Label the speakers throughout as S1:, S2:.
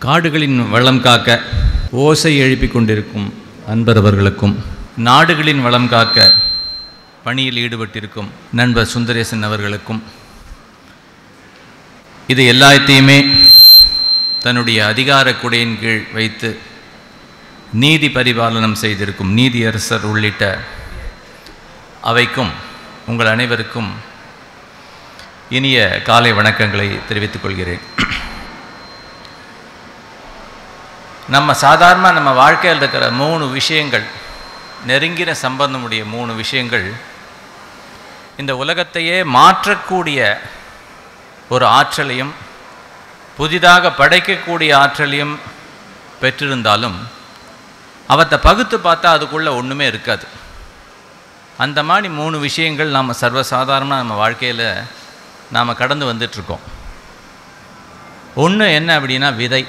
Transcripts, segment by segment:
S1: காடுகளின் வளம் காக்க ஓசை எழுப்பிக் கொண்டிருக்கும் அன்பரவர்களுக்கும் நாடுகளின் வளம் காக்க பணியில் ஈடுபட்டிருக்கும் நண்பர் சுந்தரேசன் அவர்களுக்கும் இது எல்லாத்தையுமே தன்னுடைய அதிகார குடையின் கீழ் வைத்து நீதி பரிபாலனம் செய்திருக்கும் நீதியரசர் உள்ளிட்ட அவைக்கும் உங்கள் அனைவருக்கும் இனிய காலை வணக்கங்களை தெரிவித்துக் கொள்கிறேன் நம்ம சாதாரண நம்ம வாழ்க்கையில் இருக்கிற மூணு விஷயங்கள் நெருங்கின சம்பந்தமுடைய மூணு விஷயங்கள் இந்த உலகத்தையே மாற்றக்கூடிய ஒரு ஆற்றலையும் புதிதாக படைக்கக்கூடிய ஆற்றலையும் பெற்றிருந்தாலும் அவற்றை பகுத்து பார்த்தா அதுக்குள்ளே ஒன்றுமே இருக்காது அந்த மாதிரி மூணு விஷயங்கள் நாம் சர்வசாதாரண நம்ம வாழ்க்கையில் நாம் கடந்து வந்துட்ருக்கோம் ஒன்று என்ன அப்படின்னா விதை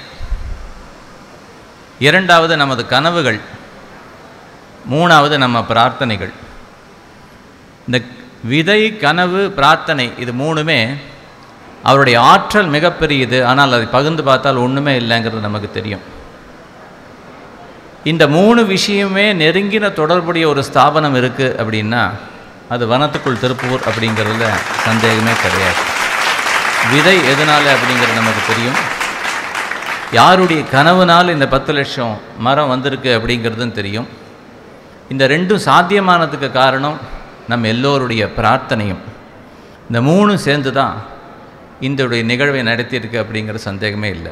S1: இரண்டாவது நமது கனவுகள் மூணாவது நம்ம பிரார்த்தனைகள் இந்த விதை கனவு பிரார்த்தனை இது மூணுமே அவருடைய ஆற்றல் மிகப்பெரியது ஆனால் அதை பகிர்ந்து பார்த்தால் ஒன்றுமே இல்லைங்கிறது நமக்கு தெரியும் இந்த மூணு விஷயமே நெருங்கின தொடர்புடைய ஒரு ஸ்தாபனம் இருக்குது அப்படின்னா அது வனத்துக்குள் திருப்பூர் அப்படிங்கிறதுல சந்தேகமே கிடையாது விதை எதனால் அப்படிங்கிறது நமக்கு தெரியும் யாருடைய கனவுனால் இந்த பத்து லட்சம் மரம் வந்திருக்கு அப்படிங்கிறதும் தெரியும் இந்த ரெண்டும் சாத்தியமானதுக்கு காரணம் நம்ம எல்லோருடைய பிரார்த்தனையும் இந்த மூணும் சேர்ந்து தான் இந்தடைய நிகழ்வை நடத்தியிருக்கு அப்படிங்கிற சந்தேகமே இல்லை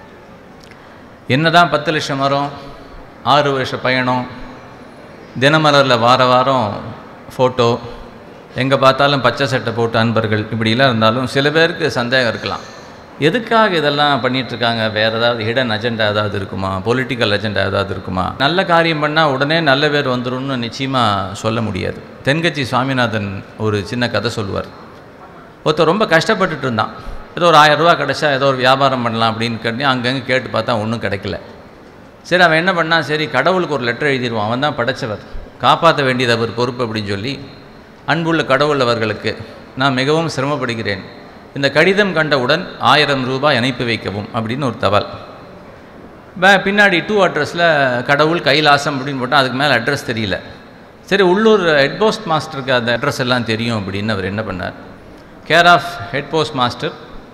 S1: என்ன தான் பத்து லட்சம் மரம் ஆறு வருஷ பயணம் தினமலரில் வார வாரம் ஃபோட்டோ எங்கே பார்த்தாலும் பச்சை சட்டை போட்டு அன்பர்கள் இப்படிலாம் இருந்தாலும் சில பேருக்கு சந்தேகம் இருக்கலாம் எதுக்காக இதெல்லாம் பண்ணிகிட்ருக்காங்க வேறு ஏதாவது ஹிடன் அஜெண்டா ஏதாவது இருக்குமா பொலிட்டிக்கல் அஜெண்டா ஏதாவது இருக்குமா நல்ல காரியம் பண்ணால் உடனே நல்ல பேர் வந்துடும்னு நிச்சயமாக சொல்ல முடியாது தென்கட்சி சுவாமிநாதன் ஒரு சின்ன கதை சொல்லுவார் ஒருத்தர் ரொம்ப கஷ்டப்பட்டுட்டு இருந்தான் ஏதோ ஒரு ஆயிரம் ரூபா கிடச்சா ஏதோ ஒரு வியாபாரம் பண்ணலாம் அப்படின்னு கேட்டு அங்கங்கே கேட்டு பார்த்தா ஒன்றும் கிடைக்கல சரி அவன் என்ன பண்ணான் சரி கடவுளுக்கு ஒரு லெட்டர் எழுதிடுவான் அவன் தான் படைச்சவர் காப்பாற்ற வேண்டியது அவர் பொறுப்பு அப்படின்னு சொல்லி அன்புள்ள கடவுள் அவர்களுக்கு நான் மிகவும் சிரமப்படுகிறேன் இந்த கடிதம் கண்டவுடன் ஆயிரம் ரூபாய் அனுப்பி வைக்கவும் அப்படின்னு ஒரு தபால் பின்னாடி டூ அட்ரஸில் கடவுள் கைலாசம் அப்படின்னு போட்டால் அதுக்கு மேலே அட்ரஸ் தெரியல சரி உள்ளூர் ஹெட் போஸ்ட் மாஸ்டருக்கு அந்த அட்ரஸ் எல்லாம் தெரியும் அப்படின்னு அவர் என்ன பண்ணார் care of head post master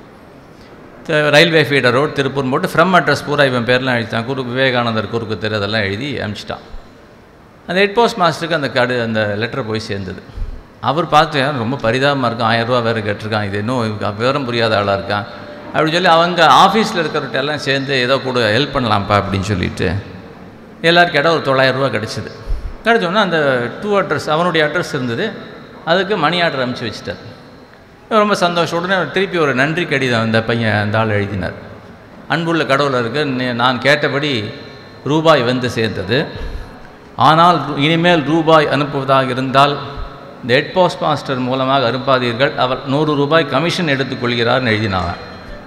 S1: railway feeder road Tiruppur போட்டு ஃப்ரம் அட்ரஸ் பூரா இவன் பேர்லாம் எழுதிட்டான் குரு விவேகானந்தர் குறுக்கு தெரு அதெல்லாம் எழுதி அனுப்பிச்சிட்டான் அந்த ஹெட் போஸ்ட் மாஸ்டருக்கு அந்த கடு அந்த லெட்டர் போய் சேர்ந்தது அவர் பார்த்து ரொம்ப பரிதாபமாக இருக்கும் ஆயிரம் ரூபா வேறு கேட்டிருக்கான் இது இன்னும் விவரம் புரியாத ஆளாக இருக்கான் அப்படின்னு சொல்லி அவங்க ஆஃபீஸில் இருக்கிறவர்கிட்ட எல்லாம் சேர்ந்து ஏதோ கூட ஹெல்ப் பண்ணலாம்ப்பா அப்படின்னு சொல்லிட்டு எல்லாருக்கும் இடம் ஒரு தொள்ளாயிரரூபா கிடச்சிது கிடச்சோன்னா அந்த டூ அட்ரஸ் அவனுடைய அட்ரஸ் இருந்தது அதுக்கு மணி ஆர்டர் அனுப்பிச்சி வச்சுட்டார் ரொம்ப சந்தோஷம் உடனே திருப்பி ஒரு நன்றி கடிதம் அந்த பையன் அந்த ஆள் எழுதினார் அன்புள்ள கடவுளருக்கு நான் கேட்டபடி ரூபாய் வந்து சேர்ந்தது ஆனால் இனிமேல் ரூபாய் அனுப்புவதாக இருந்தால் இந்த ஹெட் போஸ்ட் மாஸ்டர் மூலமாக அனுப்பாதீர்கள் அவர் நூறு ரூபாய் கமிஷன் எடுத்துக்கொள்கிறார்னு எழுதினாங்க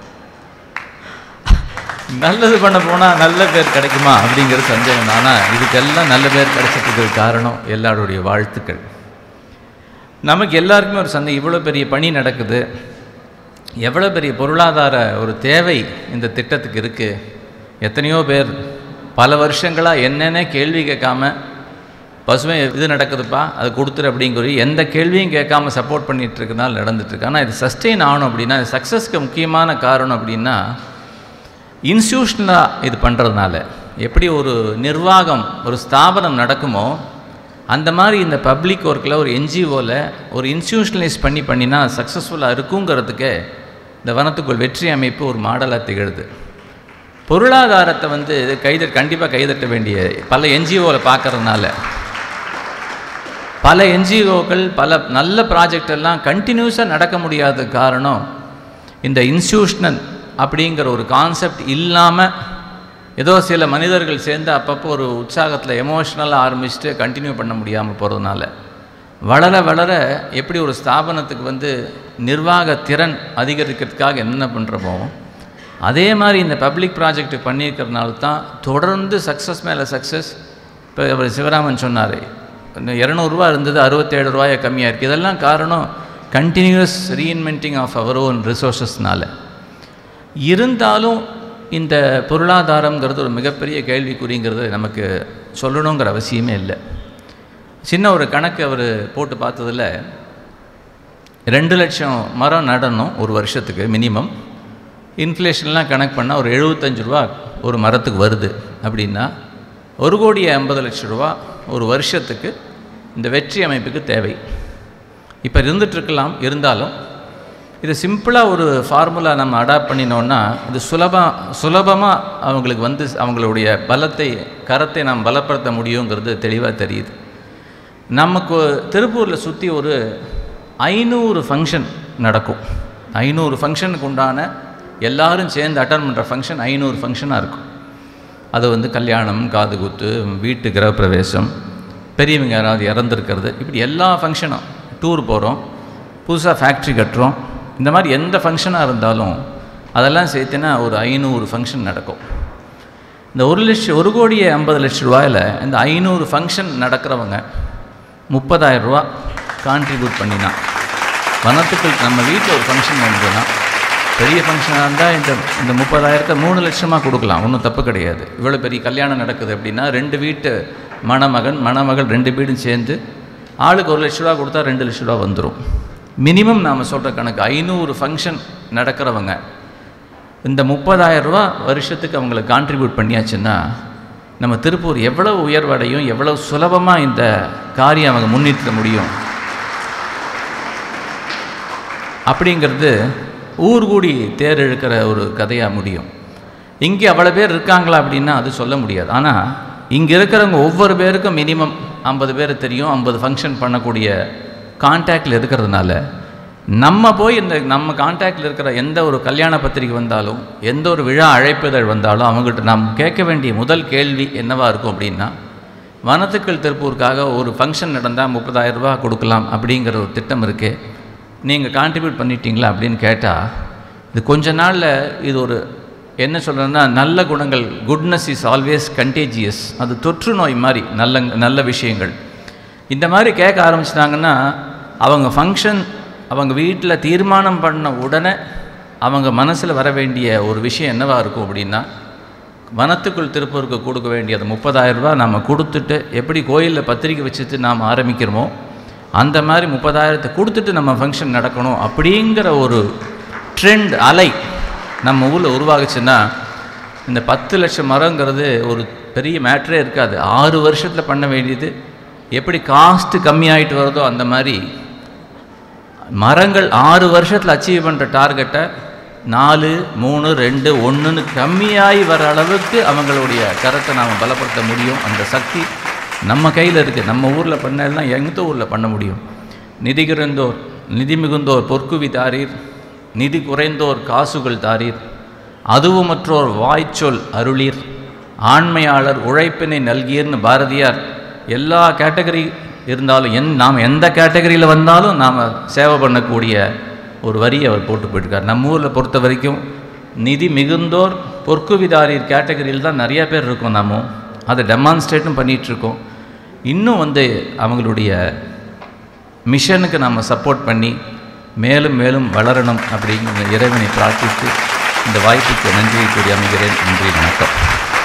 S1: நல்லது பண்ண போனால் நல்ல பேர் கிடைக்குமா அப்படிங்கிற சந்தேகம் ஆனால் இதுக்கெல்லாம் நல்ல பேர் கிடைச்சதுக்கு காரணம் எல்லாருடைய வாழ்த்துக்கள் நமக்கு எல்லாருக்குமே ஒரு சந்தேகம் இவ்வளோ பெரிய பணி நடக்குது எவ்வளோ பெரிய பொருளாதார ஒரு தேவை இந்த திட்டத்துக்கு இருக்குது எத்தனையோ பேர் பல வருஷங்களாக என்னென்ன கேள்வி கேட்காம பசுமை இது நடக்குதுப்பா அது கொடுத்துரு அப்படிங்கிற எந்த கேள்வியும் கேட்காம சப்போர்ட் பண்ணிகிட்டு இருக்கனால நடந்துட்டுருக்கு ஆனால் இது சஸ்டெயின் ஆகணும் அப்படின்னா இது சக்ஸஸ்க்கு முக்கியமான காரணம் அப்படின்னா இன்ஸ்டியூஷனலாக இது பண்ணுறதுனால எப்படி ஒரு நிர்வாகம் ஒரு ஸ்தாபனம் நடக்குமோ அந்த மாதிரி இந்த பப்ளிக் ஒர்க்கில் ஒரு என்ஜிஓவில் ஒரு இன்ஸ்டியூஷனலைஸ் பண்ணி பண்ணினா சக்ஸஸ்ஃபுல்லாக இருக்குங்கிறதுக்கு இந்த வனத்துக்குள் வெற்றி அமைப்பு ஒரு மாடலாக திகழுது பொருளாதாரத்தை வந்து கைத கண்டிப்பாக கைதட்ட வேண்டிய பல என்ஜிஓவில் பார்க்கறதுனால பல என்ஜிஓக்கள் பல நல்ல ப்ராஜெக்ட் எல்லாம் கண்டினியூஸாக நடக்க முடியாத காரணம் இந்த இன்ஸ்டியூஷனல் அப்படிங்கிற ஒரு கான்செப்ட் இல்லாமல் ஏதோ சில மனிதர்கள் சேர்ந்து அப்பப்போ ஒரு உற்சாகத்தில் எமோஷ்னலாக ஆரம்பிச்சுட்டு கண்டினியூ பண்ண முடியாமல் போகிறதுனால வளர வளர எப்படி ஒரு ஸ்தாபனத்துக்கு வந்து நிர்வாக திறன் அதிகரிக்கிறதுக்காக என்னென்ன பண்ணுறோமோ அதே மாதிரி இந்த பப்ளிக் ப்ராஜெக்ட் பண்ணியிருக்கிறதுனால தான் தொடர்ந்து சக்ஸஸ் மேலே சக்ஸஸ் இப்போ அவர் சிவராமன் சொன்னார் இரநூறுவா இருந்தது அறுபத்தேழு ரூபாயை கம்மியாக இருக்குது இதெல்லாம் காரணம் continuous reinventing of our own ரிசோர்ஸஸ்னால இருந்தாலும் இந்த பொருளாதாரங்கிறது ஒரு மிகப்பெரிய கேள்விக்குறிங்கிறது நமக்கு சொல்லணுங்கிற அவசியமே இல்லை சின்ன ஒரு கணக்கு அவர் போட்டு பார்த்ததில் ரெண்டு லட்சம் மரம் நடணும் ஒரு வருஷத்துக்கு மினிமம் இன்ஃப்ளேஷன்லாம் கணக்கு பண்ணால் ஒரு எழுபத்தஞ்சு ரூபா ஒரு மரத்துக்கு வருது அப்படின்னா ஒரு கோடி ஐம்பது லட்சம் ரூபா ஒரு வருஷத்துக்கு இந்த வெற்றி அமைப்புக்கு தேவை இப்போ இருந்துகிட்ருக்கலாம் இருந்தாலும் இது சிம்பிளாக ஒரு ஃபார்முலா நம்ம அடாப்ட் பண்ணினோன்னா இது சுலபம் சுலபமாக அவங்களுக்கு வந்து அவங்களுடைய பலத்தை கரத்தை நாம் பலப்படுத்த முடியுங்கிறது தெளிவாக தெரியுது நமக்கு திருப்பூரில் சுற்றி ஒரு ஐநூறு ஃபங்க்ஷன் நடக்கும் ஐநூறு ஃபங்க்ஷனுக்கு உண்டான எல்லாரும் சேர்ந்து அட்டன் பண்ணுற ஃபங்க்ஷன் ஐநூறு ஃபங்க்ஷனாக இருக்கும் அது வந்து கல்யாணம் காது குத்து வீட்டு கிரகப்பிரவேசம் பெரியவங்க யாராவது இறந்துருக்கிறது இப்படி எல்லா ஃபங்க்ஷனும் டூர் போகிறோம் புதுசாக ஃபேக்ட்ரி கட்டுறோம் இந்த மாதிரி எந்த ஃபங்க்ஷனாக இருந்தாலும் அதெல்லாம் சேர்த்துனா ஒரு ஐநூறு ஃபங்க்ஷன் நடக்கும் இந்த ஒரு லட்சம் ஒரு கோடியே ஐம்பது லட்ச ரூபாயில் இந்த ஐநூறு ஃபங்க்ஷன் நடக்கிறவங்க முப்பதாயிரம் ரூபா கான்ட்ரிபியூட் பண்ணினா வனத்துக்குள் நம்ம வீட்டில் ஒரு ஃபங்க்ஷன் வந்ததுன்னா பெரிய ஃபங்க்ஷனாக இருந்தால் இந்த இந்த முப்பதாயிரத்தை மூணு லட்சமாக கொடுக்கலாம் ஒன்றும் தப்பு கிடையாது இவ்வளோ பெரிய கல்யாணம் நடக்குது அப்படின்னா ரெண்டு வீட்டு மணமகன் மணமகள் ரெண்டு வீடும் சேர்ந்து ஆளுக்கு ஒரு லட்ச ரூபா கொடுத்தா ரெண்டு லட்ச ரூபா வந்துடும் மினிமம் நாம் சொல்கிற கணக்கு ஐநூறு ஃபங்க்ஷன் நடக்கிறவங்க இந்த முப்பதாயிரம் ரூபா வருஷத்துக்கு அவங்களுக்கு கான்ட்ரிபியூட் பண்ணியாச்சுன்னா நம்ம திருப்பூர் எவ்வளவு உயர்வடையும் எவ்வளவு சுலபமாக இந்த காரியம் அவங்க முன்னிறுத்த முடியும் அப்படிங்கிறது ஊர் கூடி தேர் இழுக்கிற ஒரு கதையாக முடியும் இங்கே அவ்வளோ பேர் இருக்காங்களா அப்படின்னா அது சொல்ல முடியாது ஆனால் இங்கே இருக்கிறவங்க ஒவ்வொரு பேருக்கும் மினிமம் ஐம்பது பேர் தெரியும் ஐம்பது ஃபங்க்ஷன் பண்ணக்கூடிய கான்டாக்டில் இருக்கிறதுனால நம்ம போய் இந்த நம்ம கான்டாக்டில் இருக்கிற எந்த ஒரு கல்யாண பத்திரிக்கை வந்தாலும் எந்த ஒரு விழா அழைப்புதழ் வந்தாலும் அவங்ககிட்ட நாம் கேட்க வேண்டிய முதல் கேள்வி என்னவாக இருக்கும் அப்படின்னா வனத்துக்கள் திருப்பூருக்காக ஒரு ஃபங்க்ஷன் நடந்தால் முப்பதாயிரம் ரூபாய் கொடுக்கலாம் அப்படிங்கிற ஒரு திட்டம் இருக்கே நீங்கள் கான்ட்ரிபியூட் பண்ணிட்டீங்களா அப்படின்னு கேட்டால் இது கொஞ்ச நாளில் இது ஒரு என்ன சொல்கிறேன்னா நல்ல குணங்கள் குட்னஸ் இஸ் ஆல்வேஸ் கண்டேஜியஸ் அது தொற்று நோய் மாதிரி நல்ல நல்ல விஷயங்கள் இந்த மாதிரி கேட்க ஆரம்பிச்சிட்டாங்கன்னா அவங்க ஃபங்க்ஷன் அவங்க வீட்டில் தீர்மானம் பண்ண உடனே அவங்க மனசில் வர வேண்டிய ஒரு விஷயம் என்னவாக இருக்கும் அப்படின்னா வனத்துக்குள் திருப்பூருக்கு கொடுக்க வேண்டியது முப்பதாயிரம் ரூபாய் நம்ம கொடுத்துட்டு எப்படி கோயிலில் பத்திரிக்கை வச்சுட்டு நாம் ஆரம்பிக்கிறோமோ அந்த மாதிரி முப்பதாயிரத்தை கொடுத்துட்டு நம்ம ஃபங்க்ஷன் நடக்கணும் அப்படிங்கிற ஒரு ட்ரெண்ட் அலை நம்ம ஊரில் உருவாகுச்சுன்னா இந்த பத்து லட்சம் மரங்கிறது ஒரு பெரிய மேட்ரே இருக்காது ஆறு வருஷத்தில் பண்ண வேண்டியது எப்படி காஸ்ட்டு கம்மியாயிட்டு வருதோ அந்த மாதிரி மரங்கள் ஆறு வருஷத்தில் அச்சீவ் பண்ணுற டார்கெட்டை நாலு மூணு ரெண்டு ஒன்றுன்னு கம்மியாகி வர அளவுக்கு அவங்களுடைய கரத்தை நாம் பலப்படுத்த முடியும் அந்த சக்தி நம்ம கையில் இருக்குது நம்ம ஊரில் பண்ணலாம் எந்த ஊரில் பண்ண முடியும் நிதி குறைந்தோர் நிதி மிகுந்தோர் பொற்குவி தாரீர் நிதி குறைந்தோர் காசுகள் தாரீர் அதுவுமற்றோர் வாய்ச்சொல் அருளீர் ஆண்மையாளர் உழைப்பினை நல்கியர்னு பாரதியார் எல்லா கேட்டகரி இருந்தாலும் என் நாம் எந்த கேட்டகரியில் வந்தாலும் நாம் சேவை பண்ணக்கூடிய ஒரு வரியை அவர் போட்டு போயிட்டுருக்கார் நம்ம ஊரில் பொறுத்த வரைக்கும் நிதி மிகுந்தோர் பொற்குவிதாரீர் கேட்டகரியில் தான் நிறையா பேர் இருக்கோம் நாம அதை டெமான்ஸ்ட்ரேட்டும் பண்ணிகிட்ருக்கோம் இன்னும் வந்து அவங்களுடைய மிஷனுக்கு நம்ம சப்போர்ட் பண்ணி மேலும் மேலும் வளரணும் அப்படிங்கிற இறைவனை பிரார்த்தித்து இந்த வாய்ப்புக்கு நன்றியை கூறி அமைகிறேன் நன்றி வணக்கம்